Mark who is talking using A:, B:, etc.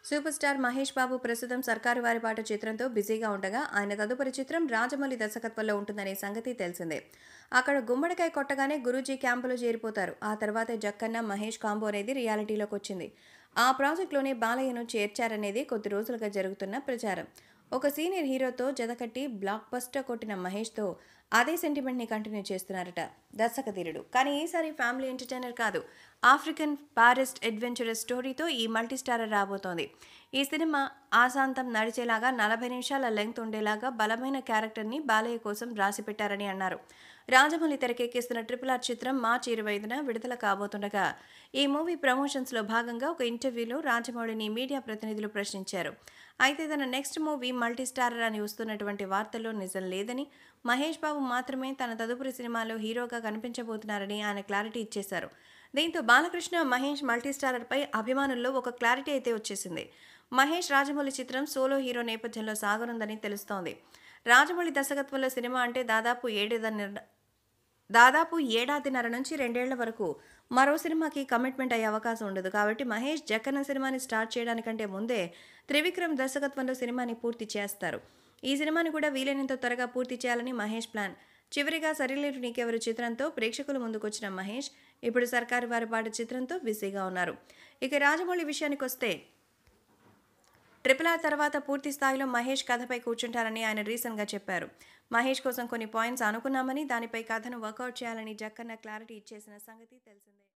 A: super star Mahesh బాబు ప్రస్తుతం సర్కారు వారి పాట చిత్రంతో బిజీగా ఉండగా ఆయన తదుపరి చిత్రం రాజమౌళి దర్శకత్వంలో ఉంటుందనే సంగతి తెలిసిందే అక్కడ గుమ్మడికాయ కొట్టగానే గురూజీ క్యాంపులో చేరిపోతారు ఆ తర్వాత జక్కన్న మహేష్ కాంబో అనేది రియాలిటీలోకి వచ్చింది ఆ ప్రాజెక్ట్లోనే బాలయ్యను చేర్చారనేది కొద్ది రోజులుగా జరుగుతున్న ప్రచారం ఒక సీనియర్ హీరోతో జతకట్టి బ్లాక్ బస్టర్ కొట్టిన మహేష్తో అదే సెంటిమెంట్ని కంటిన్యూ చేస్తున్నారట దర్శకధీరుడు కానీ ఈసారి ఫ్యామిలీ ఎంటర్టైనర్ కాదు ఆఫ్రికన్ ఫారెస్ట్ అడ్వెంచరస్ స్టోరీతో ఈ మల్టీస్టారర్ రాబోతోంది ఈ సినిమా ఆశాంతం నడిచేలాగా నలభై నిమిషాల లెంగ్త్ ఉండేలాగా బలమైన క్యారెక్టర్ని బాలయ్య కోసం రాసిపెట్టారని అన్నారు రాజమౌళి తెరకెక్కిస్తున్న ట్రిపుల్ ఆర్ చిత్రం మార్చి ఇరవై ఐదున విడుదల కాబోతుండగా ఈ మూవీ ప్రమోషన్స్లో భాగంగా ఒక ఇంటర్వ్యూలో రాజమౌళిని మీడియా ప్రతినిధులు ప్రశ్నించారు అయితే తన నెక్స్ట్ మూవీ మల్టీస్టారర్ అని వస్తున్నటువంటి వార్తల్లో నిజం లేదని మహేష్ బాబు మాత్రమే తన తదుపరి సినిమాలో హీరోగా కనిపించబోతున్నారని ఆయన క్లారిటీ ఇచ్చేశారు దీంతో బాలకృష్ణ మహేష్ మల్టీస్టారర్పై అభిమానుల్లో ఒక క్లారిటీ అయితే వచ్చేసింది మహేష్ రాజమౌళి చిత్రం సోలో హీరో నేపథ్యంలో సాగనుందని తెలుస్తోంది రాజమౌళి దర్శకత్వంలో సినిమా అంటే దాదాపు ఏడేదన్నర దాదాపు ఏడాదిన్నర నుంచి రెండేళ్ల వరకు మరో సినిమాకి కమిట్మెంట్ అయ్యే అవకాశం ఉండదు కాబట్టి మహేష్ జక్కన్న సినిమాని స్టార్ట్ చేయడానికంటే ముందే త్రివిక్రమ్ దర్శకత్వంలో సినిమాని పూర్తి చేస్తారు ఈ సినిమాని కూడా వీలైనంత త్వరగా పూర్తి చేయాలని మహేష్ ప్లాన్ చివరిగా సరిలేరు నీకెవరు చిత్రంతో ప్రేక్షకుల ముందుకొచ్చిన మహేష్ ఇప్పుడు సర్కారు వారి పాట చిత్రంతో బిజీగా ఉన్నారు ఇక రాజమౌళి విషయానికి వస్తే ట్రిపుల్ ఆర్ తర్వాత పూర్తి స్థాయిలో మహేష్ కథపై కూర్చుంటారని ఆయన రీసెంట్గా చెప్పారు మహేష్ కోసం కొన్ని పాయింట్స్ అనుకున్నామని దానిపై కథను వర్కౌట్ చేయాలని జక్కన్న క్లారిటీ ఇచ్చేసిన సంగతి తెలిసిందే